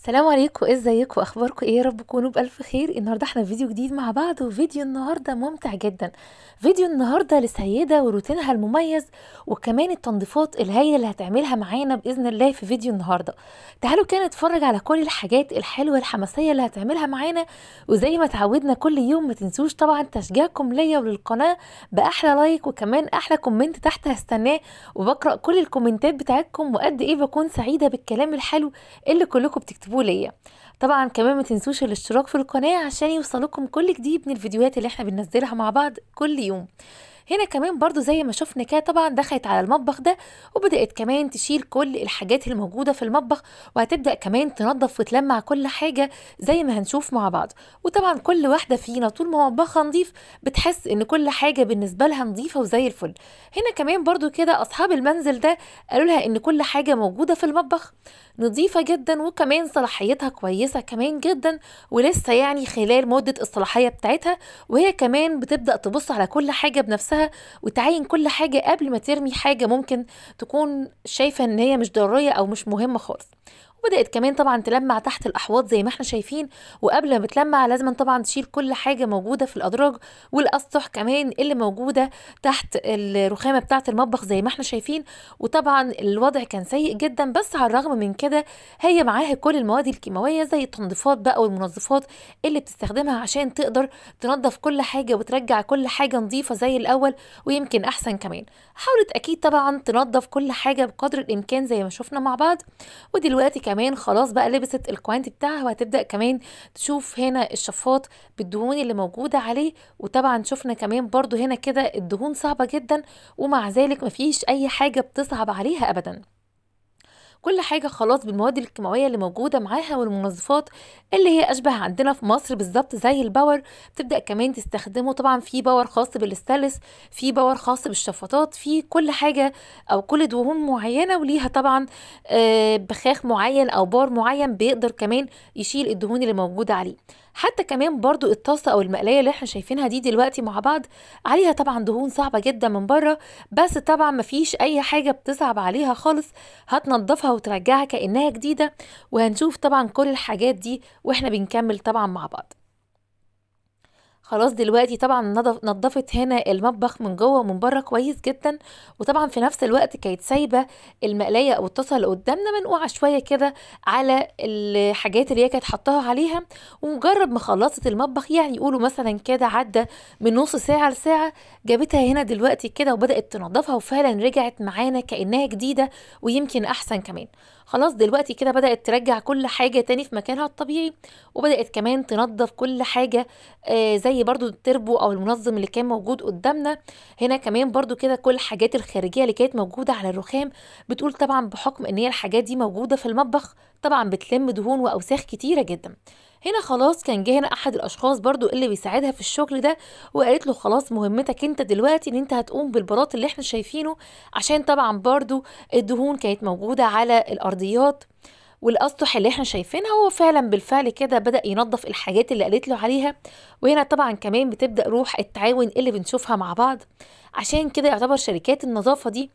السلام عليكم ازيكم اخباركم ايه يا رب تكونوا بالف خير النهارده احنا في فيديو جديد مع بعض وفيديو النهارده ممتع جدا فيديو النهارده لسيده وروتينها المميز وكمان التنظيفات الهايله اللي هتعملها معانا باذن الله في فيديو النهارده تعالوا كده نتفرج على كل الحاجات الحلوه الحماسيه اللي هتعملها معانا وزي ما اتعودنا كل يوم ما تنسوش طبعا تشجيعكم ليا وللقناه باحلى لايك وكمان احلى كومنت تحت هستناه وبقرا كل الكومنتات بتاعتكم وقد ايه بكون سعيده بالكلام الحلو اللي كلكم بتكتبوه ليا طبعا كمان ما تنسوش الاشتراك في القناه عشان يوصلكم كل جديد من الفيديوهات اللي احنا بننزلها مع بعض كل يوم هنا كمان برضو زي ما شفنا كده طبعا دخلت على المطبخ ده وبدأت كمان تشيل كل الحاجات الموجودة في المطبخ وهتبدأ كمان تنظف وتلمع كل حاجة زي ما هنشوف مع بعض وطبعا كل واحدة فينا طول ما مطبخها نظيف بتحس ان كل حاجة بالنسبة لها نظيفة وزي الفل هنا كمان برضو كده اصحاب المنزل ده قالوا لها ان كل حاجة موجودة في المطبخ نظيفة جدا وكمان صلاحيتها كويسة كمان جدا ولسه يعني خلال مدة الصلاحية بتاعتها وهي كمان بتبدأ تبص على كل حاجة بنفسها وتعين كل حاجة قبل ما ترمي حاجة ممكن تكون شايفة ان هي مش ضرورية او مش مهمة خالص وبدأت كمان طبعا تلمع تحت الأحواض زي ما احنا شايفين وقبل ما بتلمع لازم طبعا تشيل كل حاجة موجودة في الأدراج والأسطح كمان اللي موجودة تحت الرخامة بتاعة المطبخ زي ما احنا شايفين وطبعا الوضع كان سيء جدا بس على الرغم من كده هي معاها كل المواد الكيماوية زي التنظيفات بقى والمنظفات اللي بتستخدمها عشان تقدر تنظف كل حاجة وترجع كل حاجة نظيفة زي الأول ويمكن أحسن كمان حاولت أكيد طبعا تنظف كل حاجة بقدر الإمكان زي ما شفنا مع بعض ودلوقتي كمان خلاص بقى لبست الكوانتي بتاعها وهتبدأ كمان تشوف هنا الشفاط بالدهون اللي موجودة عليه وطبعا شفنا كمان برضو هنا كده الدهون صعبة جدا ومع ذلك مفيش أي حاجة بتصعب عليها أبدا كل حاجة خلاص بالمواد الكيماوية اللي موجودة معاها والمنظفات اللي هي أشبه عندنا في مصر بالظبط زي الباور بتبدأ كمان تستخدمه طبعا في باور خاص بالستانلس في باور خاص بالشفاطات في كل حاجة أو كل دهون معينة وليها طبعا آه بخاخ معين أو بار معين بيقدر كمان يشيل الدهون اللي موجودة عليه حتى كمان برضو الطاسة أو المقلاية اللي احنا شايفينها دي دلوقتي مع بعض عليها طبعا دهون صعبة جدا من بره بس طبعا مفيش أي حاجة بتصعب عليها خالص هتنضفها وترجعها كأنها جديدة وهنشوف طبعا كل الحاجات دي واحنا بنكمل طبعا مع بعض خلاص دلوقتي طبعا نظفت هنا المطبخ من جوه ومن بره كويس جدا وطبعا في نفس الوقت كانت سايبه المقلايه او الطاسه اللي قدامنا منقوعه شويه كده على الحاجات اللي هي كانت حطاها عليها ومجرد ما خلصت المطبخ يعني يقولوا مثلا كده عدى من نص ساعه لساعه جابتها هنا دلوقتي كده وبدات تنظفها وفعلا رجعت معانا كانها جديده ويمكن احسن كمان خلاص دلوقتي كده بدأت ترجع كل حاجة تاني في مكانها الطبيعي وبدأت كمان تنظف كل حاجة آه زي برضو التربو أو المنظم اللي كان موجود قدامنا هنا كمان برضو كده كل الحاجات الخارجية اللي كانت موجودة على الرخام بتقول طبعا بحكم ان هي الحاجات دي موجودة في المطبخ طبعا بتلم دهون وأوساخ كتيرة جدا هنا خلاص كان جه هنا احد الاشخاص برضو اللي بيساعدها في الشغل ده وقالت له خلاص مهمتك انت دلوقتي ان انت هتقوم بالبلاط اللي احنا شايفينه عشان طبعا برضو الدهون كانت موجودة على الارضيات والاسطح اللي احنا شايفينها هو فعلا بالفعل كده بدا ينظف الحاجات اللي قالت له عليها وهنا طبعا كمان بتبدا روح التعاون اللي بنشوفها مع بعض عشان كده يعتبر شركات النظافه دي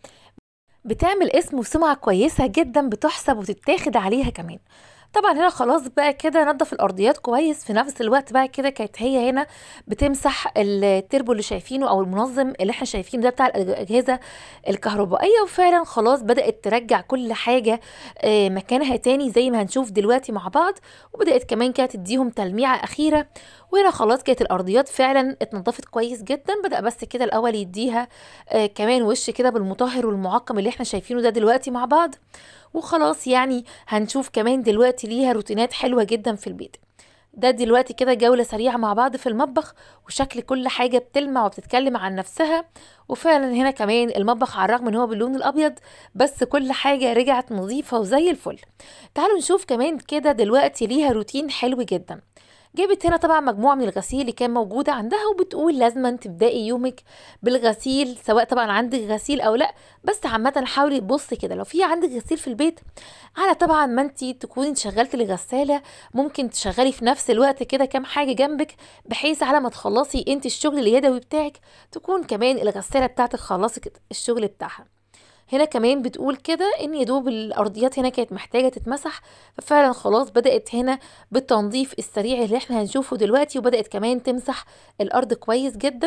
بتعمل اسم وسمعه كويسه جدا بتحسب وتتاخد عليها كمان طبعا هنا خلاص بقى كده نظف الارضيات كويس في نفس الوقت بقى كده كانت هي هنا بتمسح التربو اللي شايفينه او المنظم اللي احنا شايفينه ده بتاع الاجهزه الكهربائيه وفعلا خلاص بدات ترجع كل حاجه مكانها تاني زي ما هنشوف دلوقتي مع بعض وبدات كمان كده تديهم تلميعه اخيره وهنا خلاص كانت الارضيات فعلا اتنضفت كويس جدا بدا بس كده الاول يديها آه كمان وش كده بالمطهر والمعقم اللي احنا شايفينه ده دلوقتي مع بعض وخلاص يعني هنشوف كمان دلوقتي ليها روتينات حلوه جدا في البيت ده دلوقتي كده جولة سريعة مع بعض في المطبخ وشكل كل حاجة بتلمع وبتتكلم عن نفسها وفعلا هنا كمان المطبخ على الرغم ان هو باللون الابيض بس كل حاجة رجعت نظيفة وزي الفل تعالوا نشوف كمان كده دلوقتي ليها روتين حلو جدا جابت هنا طبعا مجموعة من الغسيل اللي كان موجودة عندها وبتقول لازما تبدأي يومك بالغسيل سواء طبعا عندك غسيل او لا بس عامة حاولي تبصي كده لو في عندك غسيل في البيت على طبعا ما انت تكوني شغلتي الغسالة ممكن تشغلي في نفس الوقت كده كام حاجة جنبك بحيث على ما تخلصي انت الشغل اليدوي بتاعك تكون كمان الغسالة بتاعتك خلصت الشغل بتاعها هنا كمان بتقول كده ان يا دوب الارضيات هنا كانت محتاجه تتمسح ففعلا خلاص بدات هنا بالتنظيف السريع اللي احنا هنشوفه دلوقتي وبدات كمان تمسح الارض كويس جدا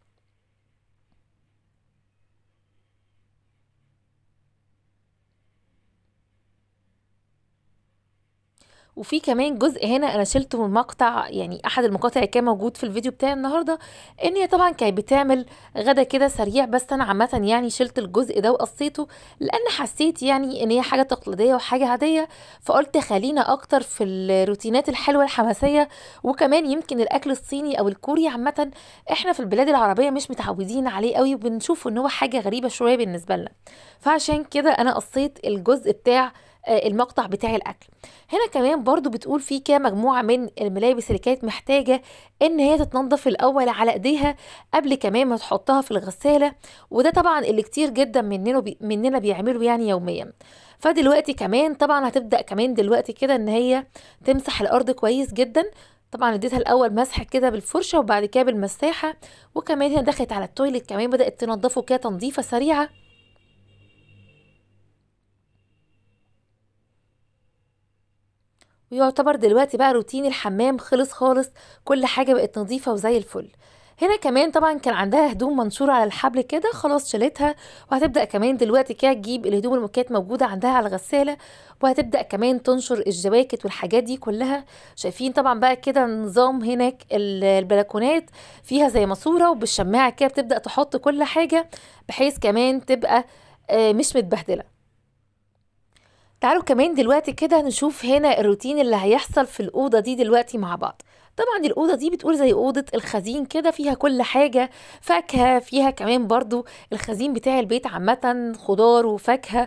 وفي كمان جزء هنا انا شلته من مقطع يعني احد المقاطع اللي كان موجود في الفيديو بتاعي النهارده ان هي طبعا كانت بتعمل غدا كده سريع بس انا عامه يعني شلت الجزء ده وقصيته لان حسيت يعني ان هي حاجه تقليديه وحاجه عاديه فقلت خلينا اكتر في الروتينات الحلوه الحماسيه وكمان يمكن الاكل الصيني او الكوري عامه احنا في البلاد العربيه مش متعودين عليه قوي وبنشوف ان هو حاجه غريبه شويه بالنسبه لنا فعشان كده انا قصيت الجزء بتاع آه، المقطع بتاع الاكل هنا كمان برضو بتقول في كده مجموعة من الملابس اللي كانت محتاجة ان هي تتنضف الاول على ايديها قبل كمان ما تحطها في الغسالة وده طبعا اللي كتير جدا مننا بي مننا بيعملوا يعني يوميا فدلوقتي كمان طبعا هتبدأ كمان دلوقتي كده ان هي تمسح الارض كويس جدا طبعا اديتها الاول مسح كده بالفرشه وبعد كده بالمساحه وكمان هنا دخلت على التويليت كمان بدات تنضفه كده تنظيفه سريعه ويعتبر دلوقتي بقى روتين الحمام خلص خالص كل حاجة بقت نظيفة وزي الفل هنا كمان طبعا كان عندها هدوم منشورة على الحبل كده خلاص شالتها وهتبدأ كمان دلوقتي كده تجيب الهدوم اللي كانت موجودة عندها على الغسالة وهتبدأ كمان تنشر الجواكت والحاجات دي كلها شايفين طبعا بقى كده نظام هناك البلكونات فيها زي ماسورة وبالشماعة كده بتبدأ تحط كل حاجة بحيث كمان تبقى آه، مش متبهدلة تعالوا كمان دلوقتي كده نشوف هنا الروتين اللي هيحصل في الأوضة دي دلوقتي مع بعض طبعا الأوضة دي بتقول زي أوضة الخزين كده فيها كل حاجة فاكهة فيها كمان برضو الخزين بتاع البيت عامة خضار وفاكهة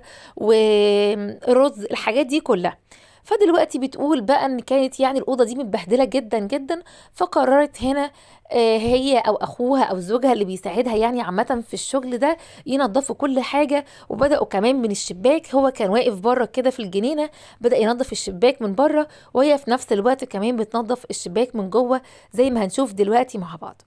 ورز الحاجات دي كلها فدلوقتي بتقول بقى ان كانت يعني الاوضه دي متبهدله جدا جدا فقررت هنا آه، هي او اخوها او زوجها اللي بيساعدها يعني عامه في الشغل ده ينظفوا كل حاجه وبداوا كمان من الشباك هو كان واقف بره كده في الجنينه بدا ينظف الشباك من بره وهي في نفس الوقت كمان بتنظف الشباك من جوه زي ما هنشوف دلوقتي مع بعض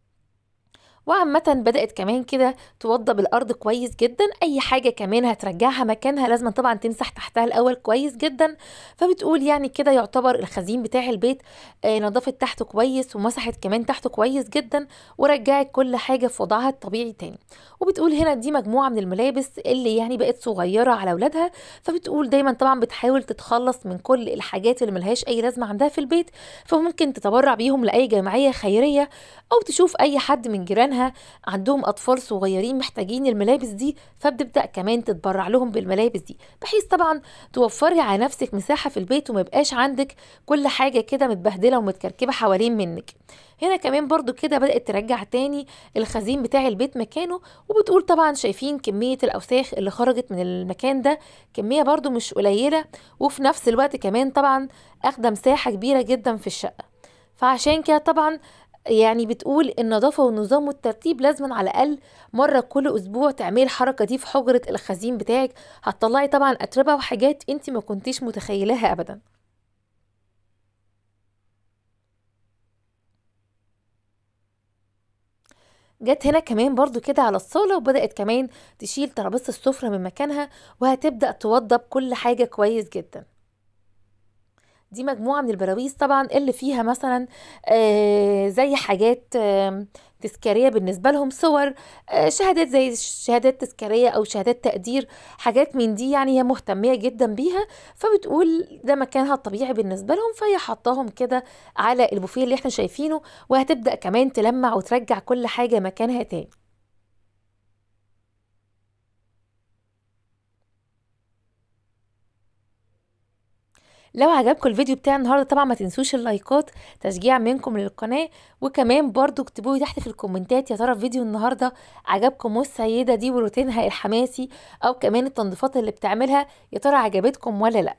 وعامة بدأت كمان كده توضب الأرض كويس جدا أي حاجة كمان هترجعها مكانها لازم طبعا تمسح تحتها الأول كويس جدا فبتقول يعني كده يعتبر الخزين بتاع البيت آه، نظفت تحته كويس ومسحت كمان تحته كويس جدا ورجعت كل حاجة في وضعها الطبيعي تاني وبتقول هنا دي مجموعة من الملابس اللي يعني بقت صغيرة على أولادها فبتقول دايما طبعا بتحاول تتخلص من كل الحاجات اللي ملهاش أي لازمة عندها في البيت فممكن تتبرع بيهم لأي جمعية خيرية أو تشوف أي حد من جيرانها منها عندهم اطفال صغيرين محتاجين الملابس دي فبتبدا كمان تتبرع لهم بالملابس دي بحيث طبعا توفري على نفسك مساحه في البيت وما يبقاش عندك كل حاجه كده متبهدله ومتكركبه حوالين منك هنا كمان برضو كده بدأت ترجع تاني الخزين بتاع البيت مكانه وبتقول طبعا شايفين كمية الأوساخ اللي خرجت من المكان ده كمية برضو مش قليلة وفي نفس الوقت كمان طبعا أخدة مساحة كبيرة جدا في الشقة فعشان كده طبعا يعني بتقول النظافة والنظام والترتيب لازم على الأقل مرة كل أسبوع تعملي الحركة دي في حجرة الخزين بتاعك هتطلعي طبعا أتربة وحاجات انت ما كنتيش متخيلها أبدا جت هنا كمان برضو كده على الصالة وبدأت كمان تشيل ترابيزة السفرة من مكانها وهتبدأ توضب كل حاجة كويس جدا دي مجموعة من البراويز طبعا اللي فيها مثلا آه زي حاجات آه تذكارية بالنسبة لهم صور آه شهادات زي شهادات تذكارية أو شهادات تقدير حاجات من دي يعني هي مهتمية جدا بيها فبتقول ده مكانها الطبيعي بالنسبة لهم فهي حطاهم كده على البوفيه اللي احنا شايفينه وهتبدأ كمان تلمع وترجع كل حاجة مكانها تاني لو عجبكم الفيديو بتاع النهارده طبعا ما تنسوش اللايكات تشجيع منكم للقناه وكمان برضو اكتبوا لي تحت في الكومنتات يا ترى فيديو النهارده عجبكم السيده دي وروتينها الحماسي او كمان التنظيفات اللي بتعملها يا ترى عجبتكم ولا لا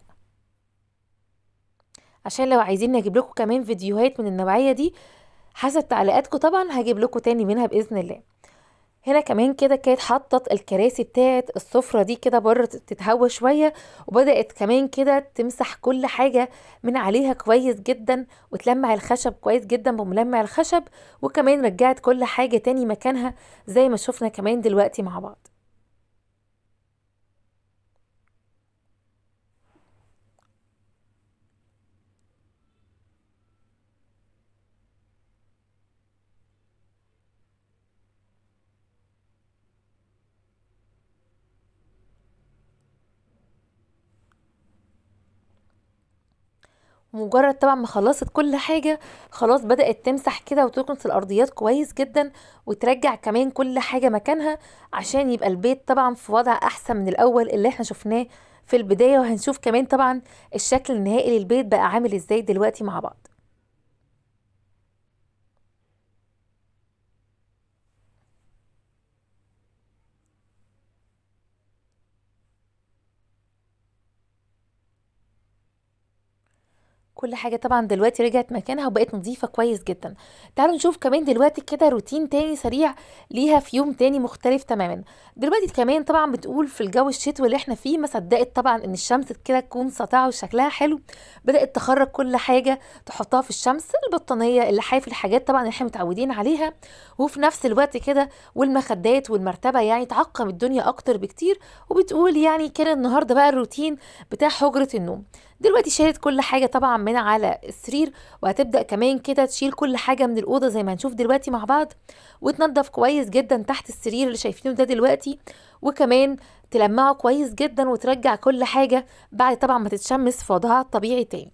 عشان لو عايزين نجيب لكم كمان فيديوهات من النوعيه دي حسب تعليقاتكم طبعا هجيب لكم تاني منها باذن الله هنا كمان كده كانت حطت الكراسي بتاعت السفرة دي كده بره تتهوى شوية وبدأت كمان كده تمسح كل حاجة من عليها كويس جدا وتلمع الخشب كويس جدا بملمع الخشب وكمان رجعت كل حاجة تاني مكانها زي ما شفنا كمان دلوقتي مع بعض مجرد طبعا ما خلصت كل حاجة خلاص بدأت تمسح كده وتكنس الأرضيات كويس جدا وترجع كمان كل حاجة مكانها عشان يبقى البيت طبعا في وضع أحسن من الأول اللي احنا شفناه في البداية وهنشوف كمان طبعا الشكل النهائي للبيت بقى عامل ازاي دلوقتي مع بعض كل حاجة طبعا دلوقتي رجعت مكانها وبقت نظيفة كويس جدا تعالوا نشوف كمان دلوقتي كده روتين تاني سريع ليها في يوم تاني مختلف تماما دلوقتي كمان طبعا بتقول في الجو الشتوي اللي احنا فيه ما صدقت طبعا ان الشمس كده تكون ساطعة وشكلها حلو بدأت تخرج كل حاجة تحطها في الشمس البطانية اللحاف الحاجات طبعا اللي احنا متعودين عليها وفي نفس الوقت كده والمخدات والمرتبة يعني تعقم الدنيا اكتر بكتير وبتقول يعني كان النهاردة بقى الروتين بتاع حجرة النوم دلوقتي شالت كل حاجة طبعا من على السرير وهتبدأ كمان كده تشيل كل حاجة من الأوضة زي ما هنشوف دلوقتي مع بعض وتنضف كويس جدا تحت السرير اللي شايفينه ده دلوقتي وكمان تلمعه كويس جدا وترجع كل حاجة بعد طبعا ما تتشمس في وضعها الطبيعي تاني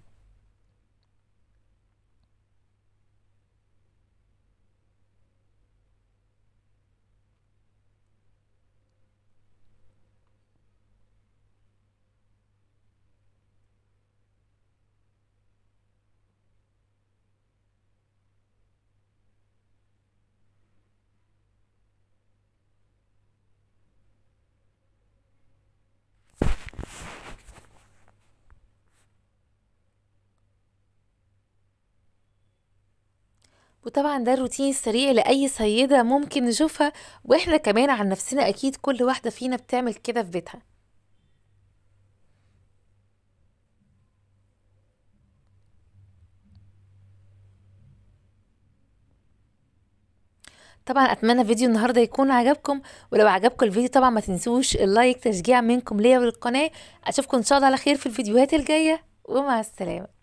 وطبعا ده الروتين السريع لأي سيدة ممكن نشوفها واحنا كمان عن نفسنا أكيد كل واحدة فينا بتعمل كده في بيتها طبعا اتمنى فيديو النهارده يكون عجبكم ولو عجبكم الفيديو طبعا ما تنسوش اللايك تشجيع منكم ليا وللقناه اشوفكم ان شاء الله على خير في الفيديوهات الجايه ومع السلامه